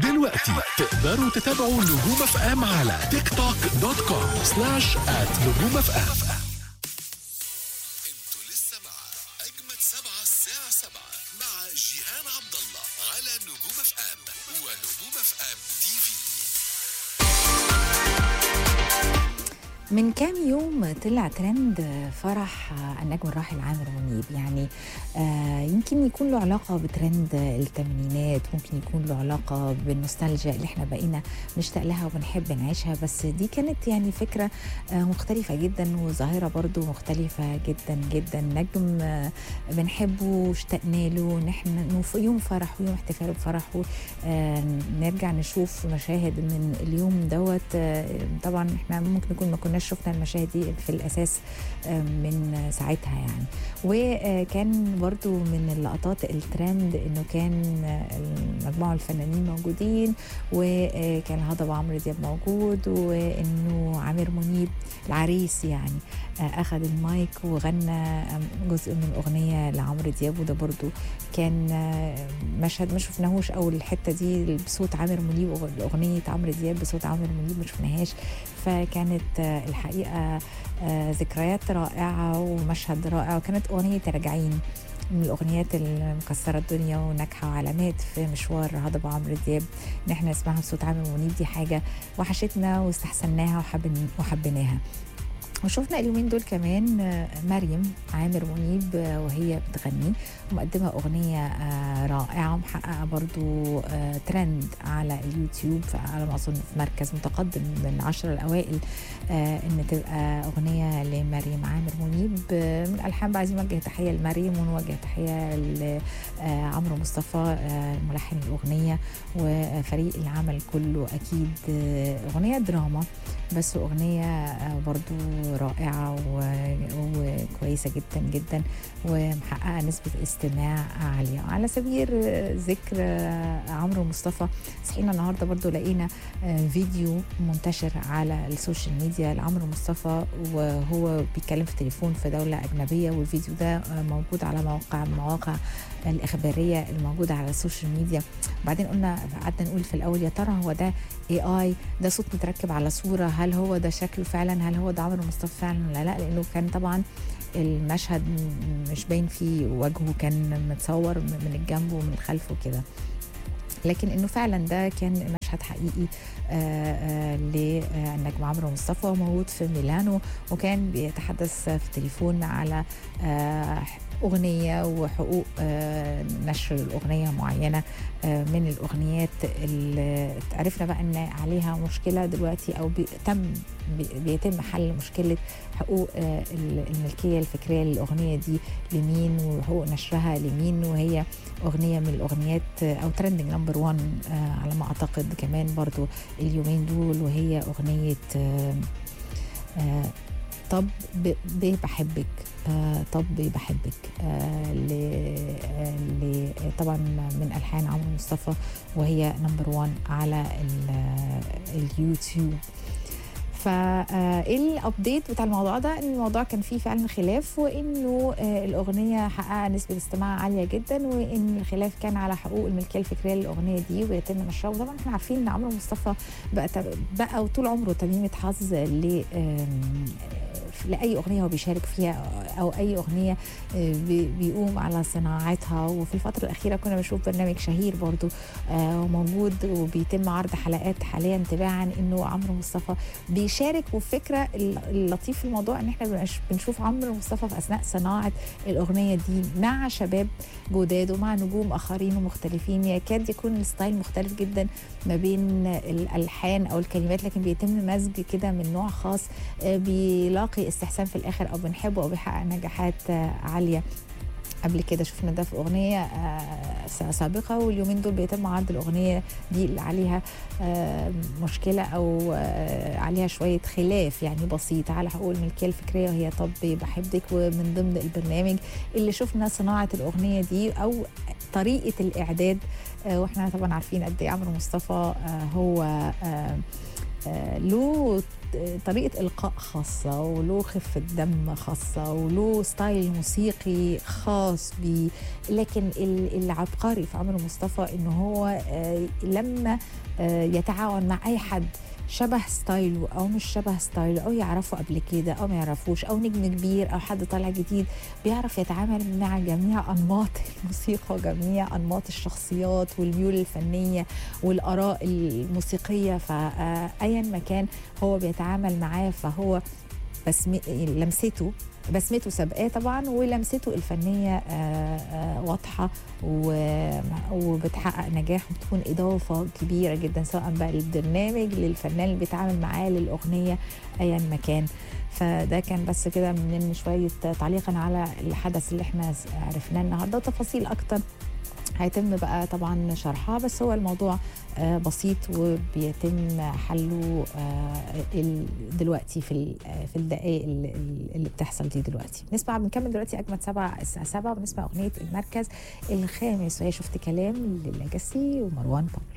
دلوقتي تقدروا تتابعوا نجوم اف ام على تيك توك دوت كوم سلاش ات نجوم اف ام انتوا لسه مع اجمد سبعة الساعة سبعة مع جيهان عبد الله على نجوم اف ام ونجوم اف ام تي في من كام يوم طلع ترند فرح النجم الراحل عامر منيب يعني آه يمكن يكون له علاقة بترند الثمانينات ممكن يكون له علاقة بالنوستالجيا اللي احنا بقينا نشتاق لها وبنحب نعيشها بس دي كانت يعني فكرة آه مختلفة جدا وظاهرة برضو مختلفة جدا جدا نجم آه بنحبه واشتقنا له ان احنا في يوم فرح ويوم احتفاله بفرحه آه نرجع نشوف مشاهد من اليوم دوت آه طبعا احنا ممكن نكون ما كناش شفنا المشاهد دي في الاساس آه من ساعتها يعني وكان برضو من اللقطات الترند انه كان آه، مجموعه الفنانين موجودين وكان الهضبه عمرو دياب موجود وانه عامر منيب العريس يعني آه، اخذ المايك وغنى جزء من اغنيه لعمرو دياب وده برضو كان آه، مشهد ما شفناهوش او الحته دي بصوت عامر منيب أغ- اغنيه عمرو دياب بصوت عامر منيب ما شفناهاش فكانت آه، الحقيقه آه، ذكريات رائعه ومشهد رائع وكانت اغنيه راجعين من الاغنيات المكسره الدنيا وناجحه وعلامات في مشوار هضبه عمرو دياب ان احنا نسمعها بصوت عامر منيب دي حاجه وحشتنا واستحسناها وحبن وحبيناها وشفنا اليومين دول كمان آه، مريم عامر منيب آه، وهي بتغني ومقدمة أغنية آه، رائعة ومحققة برضو آه، ترند على اليوتيوب على ما أظن في مركز متقدم من العشرة الأوائل آه، إن تبقى أغنية لمريم عامر منيب آه، من الألحان بقى عايزين نوجه تحية لمريم ونوجه تحية لعمرو مصطفى آه، ملحن الأغنية وفريق العمل كله أكيد آه، أغنية دراما بس أغنية آه، برضو رائعة و- وكويسة جدا جدا ومحققة نسبة استماع عالية على سبيل آه، ذكر آه، عمرو مصطفى صحينا النهاردة برضو لقينا آه، فيديو منتشر على السوشيال ميديا لعمرو مصطفى وهو بيتكلم في تليفون في دولة أجنبية والفيديو ده آه، موجود على موقع من المواقع الإخبارية الموجودة على السوشيال ميديا وبعدين قلنا قعدنا نقول في الأول يا ترى هو ده اي اي ده صوت متركب على صورة هل هو ده شكله فعلا هل هو ده عمرو مصطفى فعلا ولا لا لأنه كان طبعا المشهد م- مش باين فيه وجهه كان متصور م- من الجنب ومن الخلف وكده لكن انه فعلا ده كان مشهد حقيقي آه، آه، للنجم عمرو مصطفى موجود في ميلانو وكان بيتحدث في تليفون على آه، اغنيه وحقوق آه، نشر الاغنيه معينه آه، من الاغنيات اللي عرفنا بقى ان عليها مشكله دلوقتي او بي- تم بي- بيتم حل مشكله حقوق آه، ال- الملكيه الفكريه للاغنيه دي لمين وحقوق نشرها لمين وهي اغنيه من الاغنيات آه، او ترندنج نمبر 1 على ما اعتقد كمان برضو اليومين دول وهي اغنيه آه، آه، طب ب- ب- بحبك آه، طب بحبك آه، ل آه، ل- طبعا من الحان عمرو مصطفى وهي نمبر 1 على ال- آه، اليوتيوب فايه الابديت بتاع الموضوع ده ان الموضوع كان فيه فعلا خلاف وانه آه، الاغنيه حققها نسبه استماع عاليه جدا وان الخلاف كان على حقوق الملكيه الفكريه للاغنيه دي ويتم نشرها وطبعا احنا عارفين ان عمرو مصطفى بقى بقى وطول عمره تميمه حظ ل آم، لاي اغنيه هو بيشارك فيها او اي اغنيه آه، بي- بيقوم على صناعتها وفي الفتره الاخيره كنا بنشوف برنامج شهير برضو آه، وموجود وبيتم عرض حلقات حاليا تباعا انه عمرو مصطفى بيشارك والفكره اللطيف في الموضوع ان احنا بنبقاش بنشوف عمرو مصطفى في اثناء صناعه الاغنيه دي مع شباب جداد ومع نجوم اخرين ومختلفين يكاد يكون الستايل مختلف جدا ما بين الالحان او الكلمات لكن بيتم مزج كده من نوع خاص آه، بيلاقي استحسان في الاخر او بنحبه او بيحقق نجاحات آه، عاليه قبل كده شفنا ده في اغنيه آه، س- سابقه واليومين دول بيتم عرض الاغنيه دي اللي عليها آه، مشكله او آه، عليها شويه خلاف يعني بسيط على حقوق الملكيه الفكريه وهي طب بحبك ومن ضمن البرنامج اللي شفنا صناعه الاغنيه دي او طريقه الاعداد آه، واحنا طبعا عارفين قد ايه عمرو مصطفى آه، هو آه، آه، له طريقه القاء خاصه وله خفه دم خاصه وله ستايل موسيقي خاص بيه لكن ال- العبقري في عمرو مصطفى ان هو آه، لما آه، يتعاون مع اي حد شبه ستايله او مش شبه ستايله او يعرفه قبل كده او ما يعرفوش او نجم كبير او حد طالع جديد بيعرف يتعامل مع جميع انماط الموسيقى وجميع انماط الشخصيات والميول الفنيه والاراء الموسيقيه فايا ما كان هو بيتعامل معاه فهو بس لمسته بسمته سابقاه طبعا ولمسته الفنيه آه، آه، واضحه و- وبتحقق نجاح وبتكون اضافه كبيره جدا سواء بقى للبرنامج للفنان اللي بيتعامل معاه للاغنيه ايا ما كان فده كان بس كده من شويه تعليقا على الحدث اللي احنا عرفناه النهارده وتفاصيل اكتر هيتم بقى طبعا شرحها بس هو الموضوع آه، بسيط وبيتم حله آه، ال- دلوقتي في ال- آه، في الدقائق اللي اللي بتحصل دي دلوقتي نسمع بنكمل دلوقتي اجمد سبعة الساعه 7 ونسمع اغنيه المركز الخامس وهي شفت كلام للاجاسي ومروان بابلو